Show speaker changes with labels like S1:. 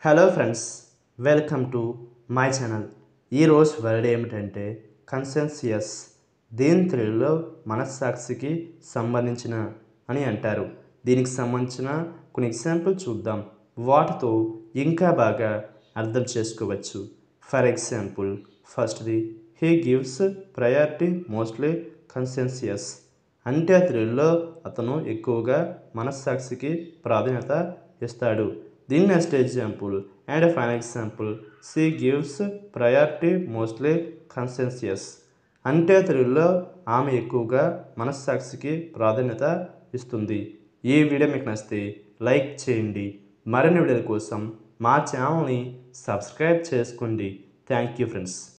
S1: hello friends welcome to my channel ఈరోజు word ఏమిటంటే conscientious దీని తెలుగులో మనస్సాక్షికి సంబంధించిన అని అంటారు దీనికి సంబంధించిన కొన్ని ఎగ్జాంపుల్ చూద్దాం వాటితో ఇంకా బాగా అర్థం చేసుకోవచ్చు ఫర్ ఎగ్జాంపుల్ ఫస్ట్ది he gives priority mostly conscientious అంటే తెలుగులో అతను ఎక్కువగా మనస్సాక్షికి ప్రాధాన్యత ఇస్తాడు దీని next example and final example she gives priority mostly conscientious అంటే తెలుగులో ఆమె ఎక్కువగా మనస్సాక్షికి ప్రాధాన్యత ఇస్తుంది ఈ వీడియో మీకు నచ్చితే లైక్ చేయండి మరిన్ని వీడియోల కోసం మా ఛానల్ని సబ్స్క్రైబ్ చేసుకోండి థ్యాంక్ యూ ఫ్రెండ్స్